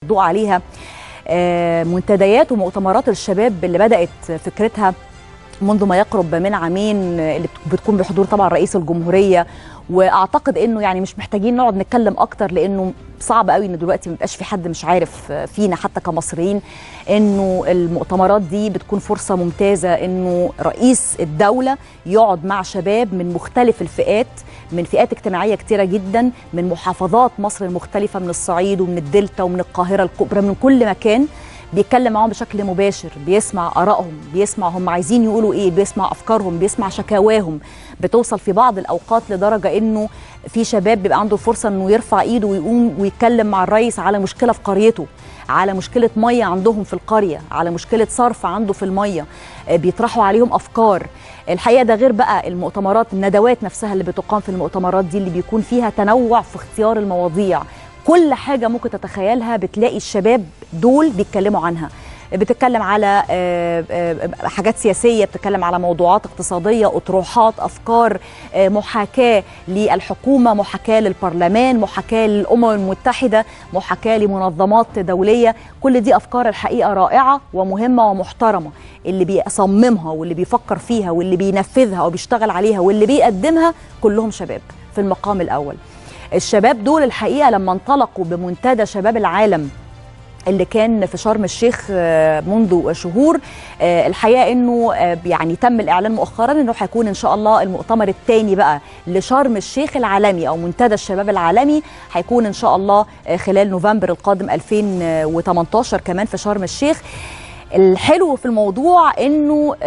ضوء عليها منتديات ومؤتمرات الشباب اللي بدات فكرتها منذ ما يقرب من عامين اللي بتكون بحضور طبعا رئيس الجمهوريه واعتقد انه يعني مش محتاجين نقعد نتكلم اكتر لانه صعب قوي ان دلوقتي ما يبقاش في حد مش عارف فينا حتى كمصريين انه المؤتمرات دي بتكون فرصه ممتازه انه رئيس الدوله يقعد مع شباب من مختلف الفئات من فئات اجتماعيه كتيره جدا من محافظات مصر المختلفه من الصعيد ومن الدلتا ومن القاهره الكبرى من كل مكان بيتكلم معاهم بشكل مباشر بيسمع ارائهم بيسمع هم عايزين يقولوا ايه بيسمع افكارهم بيسمع شكاواهم بتوصل في بعض الاوقات لدرجه انه في شباب بيبقى عنده فرصه انه يرفع ايده ويقوم ويتكلم مع الرئيس على مشكله في قريته على مشكله ميه عندهم في القريه على مشكله صرف عنده في الميه بيطرحوا عليهم افكار الحقيقه ده غير بقى المؤتمرات الندوات نفسها اللي بتقام في المؤتمرات دي اللي بيكون فيها تنوع في اختيار المواضيع كل حاجة ممكن تتخيلها بتلاقي الشباب دول بيتكلموا عنها بتتكلم على حاجات سياسية بتتكلم على موضوعات اقتصادية أطروحات أفكار محاكاة للحكومة محاكاة للبرلمان محاكاة للأمم المتحدة محاكاة لمنظمات دولية كل دي أفكار الحقيقة رائعة ومهمة ومحترمة اللي بيصممها واللي بيفكر فيها واللي بينفذها وبيشتغل عليها واللي بيقدمها كلهم شباب في المقام الأول الشباب دول الحقيقه لما انطلقوا بمنتدى شباب العالم اللي كان في شرم الشيخ منذ شهور الحقيقه انه يعني تم الاعلان مؤخرا انه هيكون ان شاء الله المؤتمر الثاني بقى لشرم الشيخ العالمي او منتدى الشباب العالمي هيكون ان شاء الله خلال نوفمبر القادم 2018 كمان في شرم الشيخ الحلو في الموضوع انه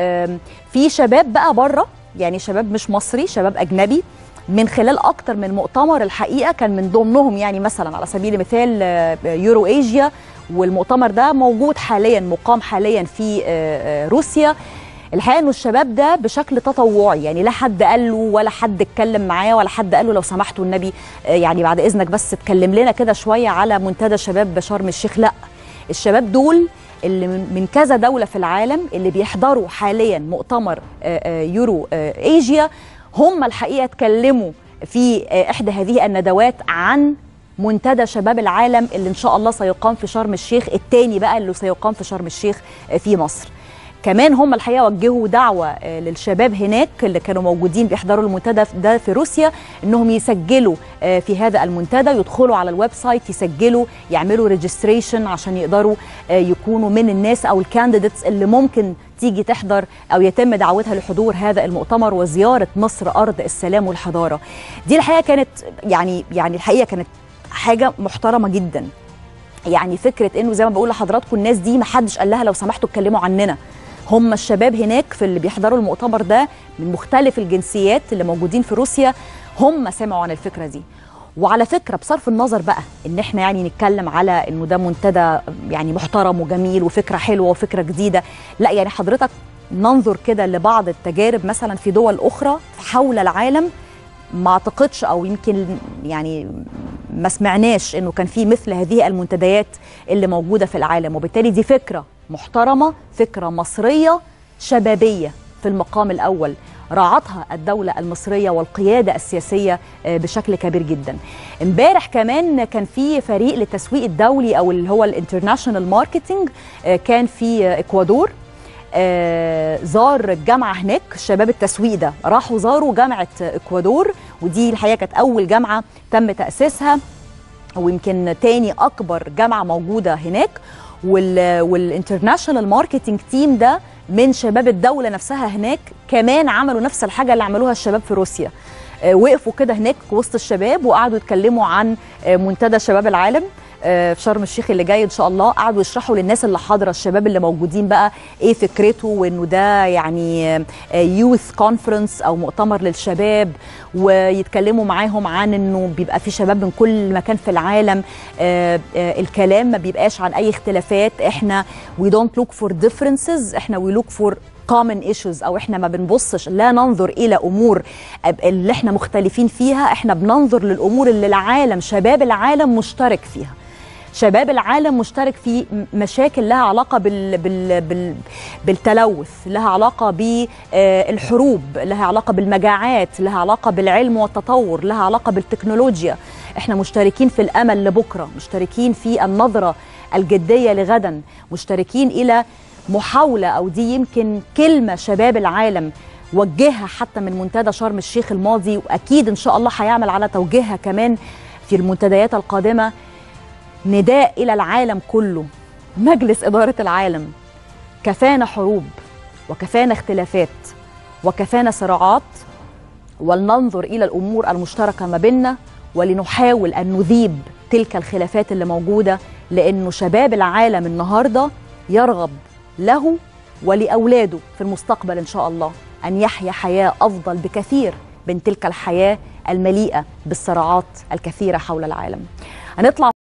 في شباب بقى بره يعني شباب مش مصري شباب اجنبي من خلال اكتر من مؤتمر الحقيقه كان من ضمنهم يعني مثلا على سبيل المثال يورو ايجيا والمؤتمر ده موجود حاليا مقام حاليا في روسيا الحقيقه انه الشباب ده بشكل تطوعي يعني لا حد قال له ولا حد اتكلم معاه ولا حد قال له لو سمحتوا النبي يعني بعد اذنك بس اتكلم لنا كده شويه على منتدى شباب بشرم الشيخ لا الشباب دول اللي من كذا دوله في العالم اللي بيحضروا حاليا مؤتمر يورو ايجيا هم الحقيقه اتكلموا في احدى هذه الندوات عن منتدى شباب العالم اللي ان شاء الله سيقام في شرم الشيخ الثاني بقى اللي سيقام في شرم الشيخ في مصر كمان هم الحقيقه وجهوا دعوه للشباب هناك اللي كانوا موجودين بيحضروا المنتدى ده في روسيا انهم يسجلوا في هذا المنتدى يدخلوا على الويب سايت يسجلوا يعملوا ريجستريشن عشان يقدروا يكونوا من الناس او الكانديديتس اللي ممكن تيجي تحضر او يتم دعوتها لحضور هذا المؤتمر وزياره مصر ارض السلام والحضاره. دي الحقيقه كانت يعني يعني الحقيقه كانت حاجه محترمه جدا. يعني فكره انه زي ما بقول لحضراتكم الناس دي ما حدش قال لها لو سمحتوا اتكلموا عننا. هم الشباب هناك في اللي بيحضروا المؤتمر ده من مختلف الجنسيات اللي موجودين في روسيا هم سمعوا عن الفكره دي. وعلى فكره بصرف النظر بقى ان احنا يعني نتكلم على انه ده منتدى يعني محترم وجميل وفكره حلوه وفكره جديده لا يعني حضرتك ننظر كده لبعض التجارب مثلا في دول اخرى حول العالم ما اعتقدش او يمكن يعني ما سمعناش انه كان في مثل هذه المنتديات اللي موجوده في العالم وبالتالي دي فكره محترمه فكره مصريه شبابيه في المقام الاول راعتها الدولة المصرية والقيادة السياسية بشكل كبير جدا امبارح كمان كان في فريق للتسويق الدولي أو اللي هو الانترناشونال ماركتينج كان في إكوادور زار الجامعة هناك شباب التسويق ده راحوا زاروا جامعة إكوادور ودي الحقيقة كانت أول جامعة تم تأسيسها ويمكن تاني أكبر جامعة موجودة هناك والانترناشونال ماركتينج تيم ده من شباب الدولة نفسها هناك كمان عملوا نفس الحاجة اللي عملوها الشباب في روسيا وقفوا كده هناك وسط الشباب وقعدوا يتكلموا عن منتدى شباب العالم في شرم الشيخ اللي جاي ان شاء الله قعدوا يشرحوا للناس اللي حاضره الشباب اللي موجودين بقى ايه فكرته وانه ده يعني يوث كونفرنس او مؤتمر للشباب ويتكلموا معاهم عن انه بيبقى في شباب من كل مكان في العالم الكلام ما بيبقاش عن اي اختلافات احنا وي دونت لوك فور differences احنا وي لوك فور common issues او احنا ما بنبصش لا ننظر الى امور اللي احنا مختلفين فيها احنا بننظر للامور اللي العالم شباب العالم مشترك فيها شباب العالم مشترك في مشاكل لها علاقه بال بال بال بالتلوث لها علاقه بالحروب لها علاقه بالمجاعات لها علاقه بالعلم والتطور لها علاقه بالتكنولوجيا احنا مشتركين في الامل لبكره مشتركين في النظره الجديه لغدا مشتركين الى محاوله او دي يمكن كلمه شباب العالم وجهها حتى من منتدى شرم الشيخ الماضي واكيد ان شاء الله هيعمل على توجيهها كمان في المنتديات القادمه نداء الى العالم كله مجلس اداره العالم كفانا حروب وكفانا اختلافات وكفانا صراعات ولننظر الى الامور المشتركه ما بيننا ولنحاول ان نذيب تلك الخلافات اللي موجوده لانه شباب العالم النهارده يرغب له ولاولاده في المستقبل ان شاء الله ان يحيا حياه افضل بكثير من تلك الحياه المليئه بالصراعات الكثيره حول العالم. هنطلع